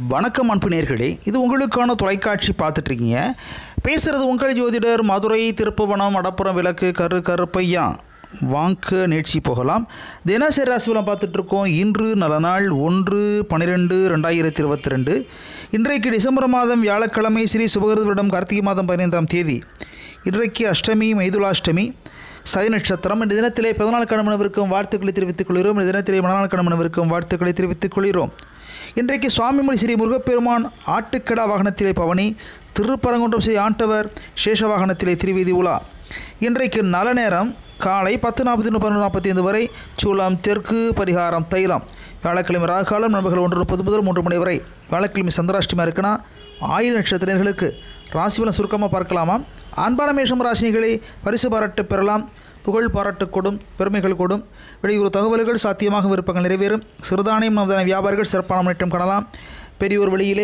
வணக்கம் அன்பு நேர்களே இது உங்களுக்கான தொலைக்காட்சி பார்த்துட்ருக்கீங்க பேசுகிறது உங்கள் ஜோதிடர் மதுரை திருப்புவனம் மடப்புறம் விளக்கு கரு கருப்பையா வாங்க நிகழ்ச்சி போகலாம் தினசரி ராசிபலம் பார்த்துட்ருக்கோம் இன்று நல்ல நாள் ஒன்று பன்னிரெண்டு ரெண்டாயிரத்தி இருபத்தி ரெண்டு இன்றைக்கு டிசம்பர் மாதம் வியாழக்கிழமை ஸ்ரீ சுபகிருத வருடம் கார்த்திகை மாதம் பதினைந்தாம் தேதி இன்றைக்கு அஷ்டமி மைதுலாஷ்டமி சதி நட்சத்திரம் இந்த தினத்திலே பிறந்தநாள் கணவனவிற்கும் வாழ்த்துக்களை தெரிவித்துக் கொள்கிறோம் இந்த தினத்திலே மனநாள் கணவனவிற்கும் வாழ்த்துக்களை தெரிவித்துக் கொள்கிறோம் இன்றைக்கு சுவாமிமொழி ஸ்ரீ முருகப்பெருமான் ஆட்டுக்கடா வாகனத்திலே பவனி திருப்பரங்குன்றம் ஸ்ரீ ஆண்டவர் சேஷ வாகனத்திலே திருவீதி உலா இன்றைக்கு நல்ல நேரம் காலை பத்து நாற்பத்தி பதினொன்று நாற்பத்தி ஐந்து வரை சூலம் தெற்கு பரிகாரம் தைலம் வியாழக்கிழமை ராகாலம் நண்பர்கள் ஒன்று முப்பது முதல் மூன்று மணி வரை வியாழக்கிழமை சந்திராஷ்டமாக இருக்குன்னா ஆயுள் நட்சத்திரர்களுக்கு ராசிபலன் சுருக்கமாக பார்க்கலாமா அன்பான மேஷம் ராசினிகளை பரிசு பாராட்டு பெறலாம் புகழ் பாராட்டு கொடும் பெருமைகள் கொடும் வெளியூர் தகவல்கள் சாத்தியமாக விருப்பங்கள் நிறைவேறும் சிறுதானியம் நவதான வியாபாரிகள் சிறப்பான முன்னேற்றம் காணலாம் பெரியோர் வழியிலே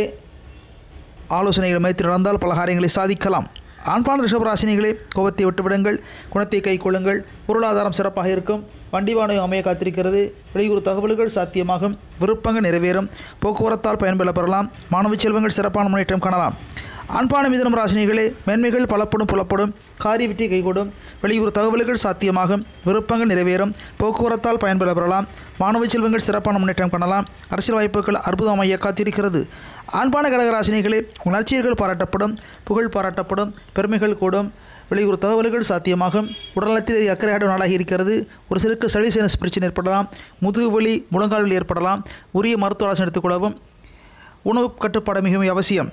ஆலோசனைகள் மைத்து நடந்தால் பல காரியங்களை சாதிக்கலாம் ஆண்பான ரிஷபராசினிகளே கோபத்தை விட்டுவிடுங்கள் குணத்தை கை கொள்ளுங்கள் பொருளாதாரம் சிறப்பாக இருக்கும் வண்டி வாடகை அமைய காத்திருக்கிறது வெளியூர் தகவல்கள் சாத்தியமாகும் விருப்பங்கள் நிறைவேறும் போக்குவரத்தால் பயன்பெற பெறலாம் மாணவ செல்வங்கள் சிறப்பான முன்னேற்றம் காணலாம் ஆண்பான மிதனம் ராசினிகளே மேன்மைகள் பலப்படும் புலப்படும் காரிய வெற்றி கைகூடும் வெளியூர் தகவல்கள் சாத்தியமாகும் விருப்பங்கள் நிறைவேறும் போக்குவரத்தால் பயன்பெற பெறலாம் மாணவ செல்வங்கள் சிறப்பான முன்னேற்றம் காணலாம் அரசியல் வாய்ப்புகள் அற்புதம் அமைய காத்திருக்கிறது ஆண்பான கடகராசினிகளே உணர்ச்சியர்கள் பாராட்டப்படும் புகழ் பாராட்டப்படும் பெருமைகள் கூடும் வெளியூர் தகவல்கள் சாத்தியமாகும் உடல்நலத்தில் அக்கறையாடும் நாளாகி இருக்கிறது ஒரு சிறுக்கு சளி சைனஸ் பிரச்சனை ஏற்படலாம் முதுகு வலி முழங்கால் வலி ஏற்படலாம் உரிய மருத்துவ ஆலோசனை எடுத்துக்கொள்ளவும் உணவு கட்டுப்பாடு மிகவும் அவசியம்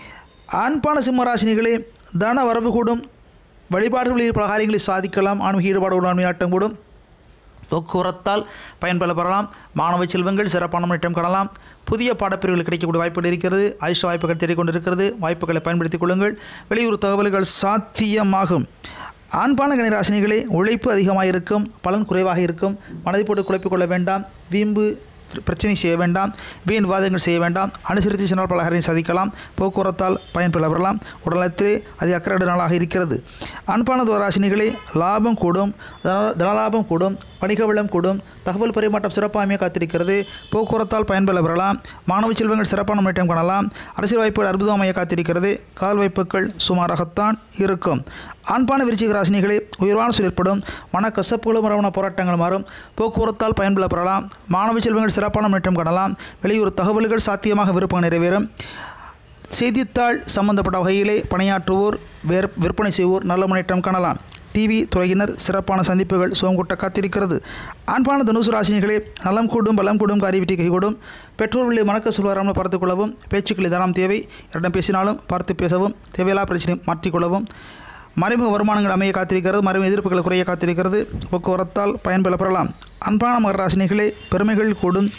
ஆண்பான சிம்மராசினிகளே தன வரவு கூடும் வழிபாடுகளில் பல காரியங்களை சாதிக்கலாம் ஆன்மீக ஈடுபாடு ஆன்மீக ஆட்டம் கூடும் போக்குவரத்தால் பயன்பெற பெறலாம் மாணவ செல்வங்கள் சிறப்பான முன்னேற்றம் காணலாம் புதிய பாடப்பிரிவுகள் கிடைக்கக்கூடிய வாய்ப்புகள் இருக்கிறது ஆயுஷ வாய்ப்புகள் தேடிக்கொண்டிருக்கிறது வாய்ப்புகளை பயன்படுத்திக் கொள்ளுங்கள் வெளியூர் தகவல்கள் சாத்தியமாகும் ஆண்பான கணிராசினிகளே உழைப்பு அதிகமாக இருக்கும் பலன் குறைவாக இருக்கும் மனதை போட்டு குழப்பிக் கொள்ள வேண்டாம் வீம்பு பிரச்சனை செய்ய வேண்டாம் வீண் வாதங்கள் செய்ய வேண்டாம் அனுசரித்து சென்றால் பல காரியம் சாதிக்கலாம் போக்குவரத்தால் பயன்பெற பெறலாம் உடலத்திலே அது அக்கறை நாளாக இருக்கிறது அன்பான துவராசினிகளே லாபம் கூடும் தன- தனலாபம் கூடும் வணிக வளம் கூடும் தகவல் பரிமாற்றம் சிறப்பாக காத்திருக்கிறது போக்குவரத்தால் பயன்பெற பெறலாம் மாணவ செல்வங்கள் சிறப்பான முன்னேற்றம் காணலாம் அரசியல் வாய்ப்புகள் அற்புதமாக காத்திருக்கிறது கால் வாய்ப்புகள் சுமாராகத்தான் இருக்கும் ஆண்பான விருச்சிக ராசினிகளே உயர்வான சொல் ஏற்படும் மனக்கசப்புகளும் மரபண போராட்டங்கள் மாறும் போக்குவரத்தால் பயன்பெற பெறலாம் மாணவ செல்வங்கள் சிறப்பான முன்னேற்றம் காணலாம் வெளியூர் தகவல்கள் சாத்தியமாக விருப்பம் நிறைவேறும் செய்தித்தாள் சம்பந்தப்பட்ட வகையிலே பணியாற்றுவோர் வேர் விற்பனை செய்வோர் நல்ல முன்னேற்றம் காணலாம் டிவி துறையினர் சிறப்பான சந்திப்புகள் சுகங்கூட்ட காத்திருக்கிறது ஆண்பான தனுசு ராசினிகளே நலம் கூடும் பலம் கூடும் காரியவிட்டி கைகூடும் பெற்றோர்களை மணக்க சொல்வாராமல் பார்த்துக் கொள்ளவும் பேச்சுக்கள் தானம் தேவை யாரிடம் பேசினாலும் பார்த்து பேசவும் தேவையில்லா பிரச்சனை மாற்றிக்கொள்ளவும் மறைமுக வருமானங்கள் அமைய காத்திருக்கிறது மறைமுக எதிர்ப்புகள் குறைய காத்திருக்கிறது போக்குவரத்தால் பயன்பெற பெறலாம் அன்பான மகராசினிகளே பெருமைகள் கூடும்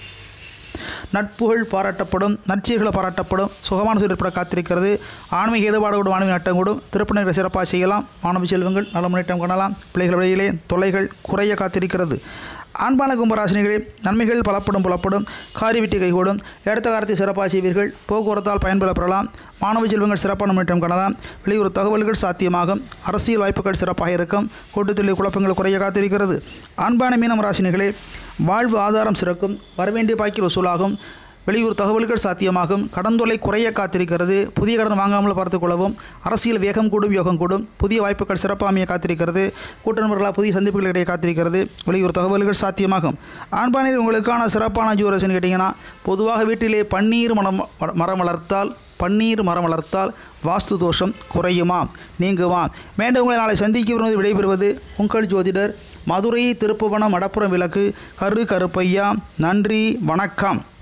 நட்புகள் பாராட்டப்படும் நற்செய்களை பாராட்டப்படும் சுகமான சூழல் ஏற்பட காத்திருக்கிறது ஆன்மீக ஈடுபாடோடு மாணவி நட்டம் கூடும் திருப்பணிகளை சிறப்பாக செய்யலாம் மாணவ செல்வங்கள் நல்ல முன்னேற்றம் காணலாம் பிள்ளைகள் வழியிலே தொல்லைகள் குறைய காத்திருக்கிறது ஆண்பான கும்பராசினிகளே நன்மைகள் பலப்படும் புலப்படும் காரிவிட்டி கைகூடும் எடுத்த காலத்தை சிறப்பாக செய்வீர்கள் போக்குவரத்தால் பயன்பெற பெறலாம் மாணவ செல்வங்கள் சிறப்பான முன்னேற்றம் காணலாம் வெளியூர் தகவல்கள் சாத்தியமாகும் அரசியல் வாய்ப்புகள் சிறப்பாக இருக்கும் கூட்டத்தில் குழப்பங்கள் குறைய காத்திருக்கிறது ஆண்பான மீனம் ராசினிகளே வாழ்வு ஆதாரம் சிறக்கும் வரவேண்டிய பாக்கில் வசூலாகும் வெளியூர் தகவல்கள் சாத்தியமாகும் கடன் தொல்லை குறைய காத்திருக்கிறது புதிய கடன் வாங்காமல் பார்த்துக் கொள்ளவும் அரசியல் வேகம் கூடும் யோகம் கூடும் புதிய வாய்ப்புகள் சிறப்பாக அமைய காத்திருக்கிறது கூட்ட நண்பர்களாக புதிய சந்திப்புகள் இடையே காத்திருக்கிறது வெளியூர் தகவல்கள் சாத்தியமாகும் ஆண்பானில் உங்களுக்கான சிறப்பான ஜூரசன் கேட்டிங்கன்னா பொதுவாக வீட்டிலே பன்னீர் மரம் மரம் வளர்த்தால் பன்னீர் மரம் வளர்த்தால் வாஸ்து தோஷம் குறையுமா நீங்குமா மீண்டும் உங்களை நாளை சந்திக்க விரும்புவது விடைபெறுவது உங்கள் ஜோதிடர் மதுரை திருப்புவனம் மடப்புறம் விளக்கு கரு கருப்பையா நன்றி வணக்கம்